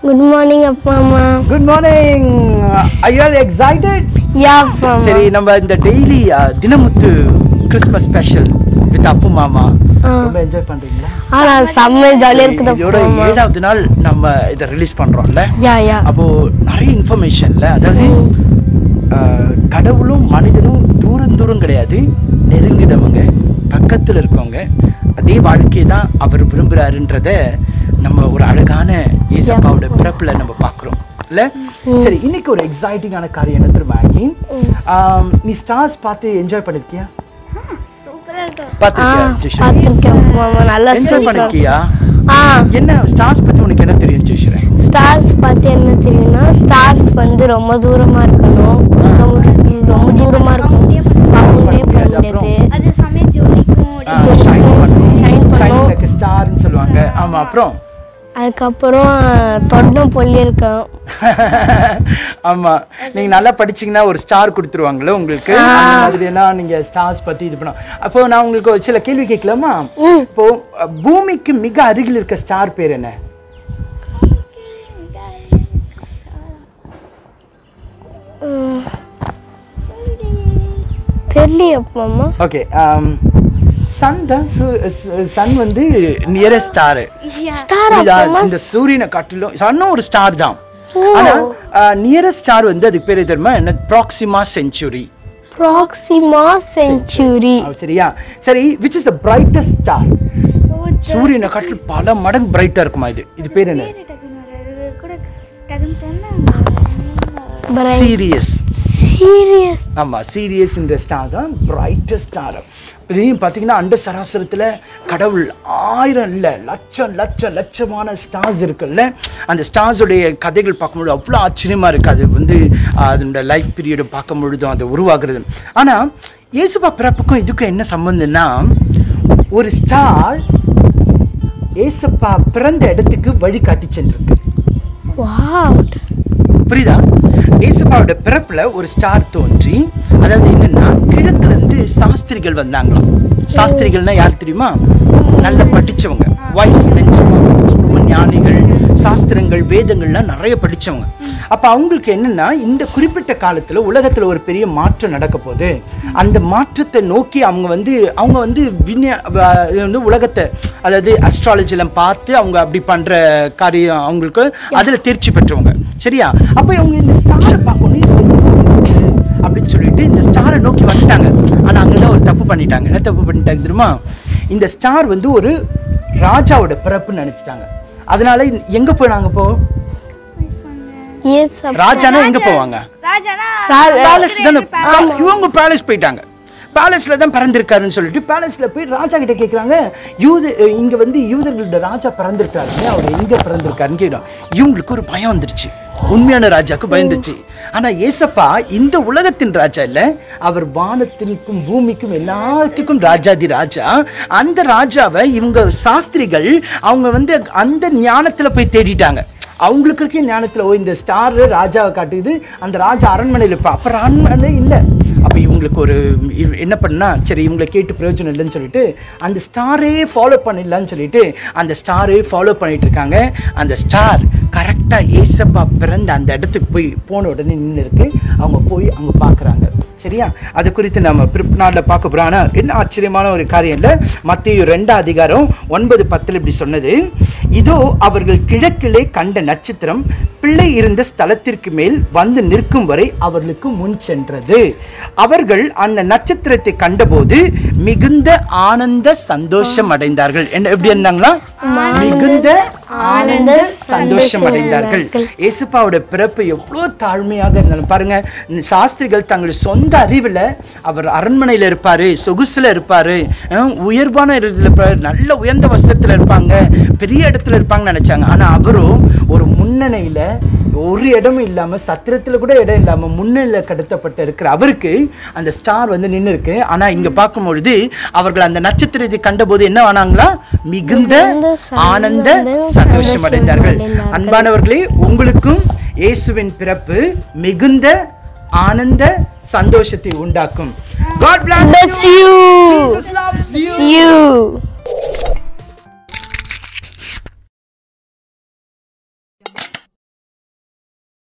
Good morning அப்பா அம்மா good morning I are excited yeah அப்பா அம்மா சரி நம்ம இந்த டெய்லி தினமுத்து கிறிஸ்மஸ் ஸ்பெஷல் வித் அப்பு மாமா ஆ. ரொம்ப என்ஜாய் பண்றீங்களா ஆனா செம்ம ஜாலியா இருக்குது இதோட அப்பா அம்மா ஏழாவது நாள் நம்ம இதை ரிலீஸ் பண்றோம்ல யா யா அப்போ நிறைய இன்ஃபர்மேஷன்ல அதாவது ஆஹ், கடவுளும் மனிதனும் தூரம் தூரம் கிடையாது நெருங்கினவங்க பக்கத்துல இருக்கவங்க அதே வாழ்க்கையை தான் அவர் விரும்புறாருன்றத நம்ம ஒரு அழகான இயேசப்பாவோட பிறப்புல நம்ம பார்க்குறோம் இல்ல சரி இன்னைக்கு ஒரு எக்ஸைட்டிங்கான காரியம் என்ன தெரியுமா ஆகி ஆம், நீ ஸ்டார்ஸ் பார்த்து என்ஜாய் பண்ணிருக்கியா பார்த்திருக்கியா ஜெஷன் பார்த்துருக்கேன் அப்பா அம்மா நல்லா என்ஜாய் பண்ணிருக்கியா ஆ என்ன ஸ்டார்ஸ் பத்தி உனக்கு என்ன தெரியும் ஜெஷன் ஸ்டார்ஸ் பார்த்து என்ன தெரியும்னா ஸ்டார்ஸ் வந்து ரொம்ப தூரமா இருக்கணும் ரொம்ப ரொம்ப தூரமா இருக்கணும் அவங்களே பண்ண முடியாது அது சமயம் ஜோலிக்கும் ஷைன் பண்ணும் Shine பண்ணும். ஷைன் லைக் ஸ்டார்னு சொல்லுவாங்க ஆமா அப்புறம் அதுக்கப்புறம் தொண்டம் பொல்லி இருக்கும் ஆமா நீங்க நல்லா படிச்சீங்கன்னா ஒரு ஸ்டார் கொடுத்துருவாங்கல்ல உங்களுக்கு அந்த மாதிரி எல்லாம் நீங்க ஸ்டார்ஸ் பத்தி இது பண்ண அப்போ நான் உங்களுக்கு ஒரு சில கேள்வி கேட்கலாமா ம். இப்போ அஹ், பூமிக்கு மிக அருகில் இருக்க ஸ்டார் பேர் என்ன தெரியலையே அப்பா அம்மா ஓகே சன் தான் சன் வந்து நியரஸ்ட் ஸ்டார் ஸ்டார் புரியுதா? அப்பா அம்மா இந்த சூரியனை காட்டிலும் சன்னும் ஒரு ஸ்டார் தான் ஆனா நியரஸ்ட் ஸ்டார் வந்து அதுக்கு பேர் தெரியுமா என்ன ப்ராக்சிமா செஞ்சுரி ப்ராக்சிமா செஞ்சுரி சரியா சரி which is the brightest star சூரியனை காட்டிலும் பல மடங்கு பிரைட்டா இருக்குமா இது இது பேர் என்ன கூட டக்குன்னு சொன்னா சீரியஸ் சீரியஸ் ஆமா சீரியஸ் இந்த ஸ்டார் தான் பிரைட்டஸ்ட் ஸ்டார் இதையும் பார்த்தீங்கன்னா அண்ட சராசரத்துல கடவுள் ஆயிரம் இல்ல லட்சம் லட்சம் லட்சமான ஸ்டார்ஸ் இருக்குல்ல அந்த ஸ்டார்ஸுடைய கதைகள் பார்க்கும்போது அவ்வளோ ஆச்சரியமா இருக்கு அது வந்து ஆஹ், அதனோட லைஃப் பீரியடை பார்க்கும் பொழுதும் அது உருவாகுறது ஆனா இயேசுபா பிறப்புக்கும் இதுக்கும் என்ன சம்பந்தம்னா ஒரு ஸ்டார் ஏசப்பா பிறந்த இடத்துக்கு வழி காட்டி சென்றிருக்கு வாவ் புரியுதா ஏசப்பாவோட பிறப்புல ஒரு ஸ்டார் தோன்றி அதாவது என்னன்னா கிழக்குல இருந்து சாஸ்திரிகள் வந்தாங்களாம் சாஸ்திரிகள்னா யார் தெரியுமா நல்ல படிச்சவங்க வாய்ஸ் ரொம்ப ஞானிகள் சாஸ்திரங்கள் வேதங்கள்லாம் நிறைய படிச்சவங்க அப்ப அவங்களுக்கு என்னன்னா இந்த குறிப்பிட்ட காலத்துல உலகத்துல ஒரு பெரிய மாற்றம் நடக்க போகுது அந்த மாற்றத்தை நோக்கி அவங்க வந்து அவங்க வந்து விஞ்ஞா வ- இது வந்து உலகத்தை அதாவது அஸ்ட்ராலஜிலாம் பார்த்து அவங்க அப்படி பண்ற காரியம் அவங்களுக்கு அதுல தேர்ச்சி பெற்றவங்க சரியா அப்ப இவங்க இந்த ஸ்டாரை பார்க்கணும் இது வந்து அப்படின்னு சொல்லிட்டு இந்த ஸ்டாரை நோக்கி வந்துட்டாங்க ஆனா அங்கதான் ஒரு தப்பு பண்ணிட்டாங்க என்ன தப்பு பண்ணிட்டாங்க தெரியுமா இந்த ஸ்டார் வந்து ஒரு ராஜாவோட பிறப்புன்னு நினைச்சிட்டாங்க அதனால இந்த- எங்க போனாங்க இப்போ எஸ் ராஜானா எங்க போவாங்க ராஜானா பேலஸ் தானே இவங்க பேலஸ் போயிட்டாங்க பேலஸ்ல தான் பிறந்திருக்காருன்னு சொல்லிட்டு பேலஸ்ல போய் ராஜா கிட்ட கேக்குறாங்க யூத இங்க வந்து யூதர்களோட ராஜா பிறந்திருக்காருங்க அவர் எங்க பிறந்திருக்காருன்னு கேட்டோம் இவங்களுக்கு ஒரு பயம் வந்துருச்சு உண்மையான ராஜாக்கு பயந்துச்சு ஆனா ஏசப்பா இந்த உலகத்தின் ராஜா இல்ல அவர் வானத்திற்கும் பூமிக்கும் எல்லாத்துக்கும் ராஜாதி ராஜா அந்த ராஜாவை இவங்க சாஸ்திரிகள் அவங்க வந்து அந்த ஞானத்துல போய் தேடிட்டாங்க அவங்களுக்கு இருக்க ஞானத்துல ஓ இந்த ஸ்டார் ராஜாவை காட்டுது அந்த ராஜா அரண்மனையில் இருப்பா அப்ப அரண்மனை இல்லை அப்ப இவங்களுக்கு ஒரு இ- என்ன பண்ணா சரி இவங்களை கேட்டு பிரயோஜனம் இல்லைன்னு சொல்லிட்டு அந்த ஸ்டாரே ஃபாலோ பண்ணிடலான்னு சொல்லிட்டு அந்த ஸ்டாரே ஃபாலோ பண்ணிட்டு இருக்காங்க அந்த ஸ்டார் கரெக்டா ஏசப்பா பிறந்த அந்த இடத்துக்கு போய் போன உடனே நின்று இருக்கு அவங்க போய் அங்க பார்க்கறாங்க சரியா அது குறித்து நம்ம பிற்நாளில் பார்க்க போகிறோம் ஆனால் என்ன ஆச்சரியமான ஒரு காரியம் இல்லை மத்திய ரெண்டாம் அதிகாரம் ஒன்பது பத்தில் இப்படி சொன்னது இதோ அவர்கள் கிழக்கிலே கண்ட நட்சத்திரம் பிள்ளை இருந்த ஸ்தலத்திற்கு மேல் வந்து நிற்கும் வரை அவர்களுக்கு முன் சென்றது அவர்கள் அந்த நட்சத்திரத்தை கண்டபோது மிகுந்த ஆனந்த சந்தோஷம் அடைந்தார்கள் என்ன எப்படி இருந்தாங்களா மிகுந்த ஆனந்த சந்தோஷம் அடைந்தார்கள் இயேசுப்பாவோட பிறப்பு எவ்வளோ தாழ்மையாக இருந்தாலும் பாருங்க இந்த சாஸ்திரிகள் தங்கள் சொந்த அறிவில் அவர் அரண்மனையில் இருப்பாரு சொகுசுல இருப்பாரு அஹ் உயர்வான இதுல இருப்பாரு நல்ல உயர்ந்த வஸ்திரத்தில் இருப்பாங்க பெரிய இடத்துல இருப்பாங்கன்னு நினைச்சாங்க ஆனா அவரும் ஒரு முன்னணியில ஒரு இடமும் இல்லாம சத்திரத்துல கூட இடம் இல்லாம முன்னிலையில் கடத்தப்பட்டு இருக்கிற அவருக்கு அந்த ஸ்டார் வந்து நின்று இருக்கு ஆனா இங்க பார்க்கும் பொழுது அவர்கள் அந்த நட்சத்திரத்தை கண்டபோது என்ன ஆனாங்களா மிகுந்த ஆனந்த சந்தோஷம் அடைந்தார்கள் அன்பானவர்களே உங்களுக்கும் இயேசுவின் பிறப்பு மிகுந்த ஆனந்த சந்தோஷத்தை உண்டாக்கும் God bless Bless you. Jesus loves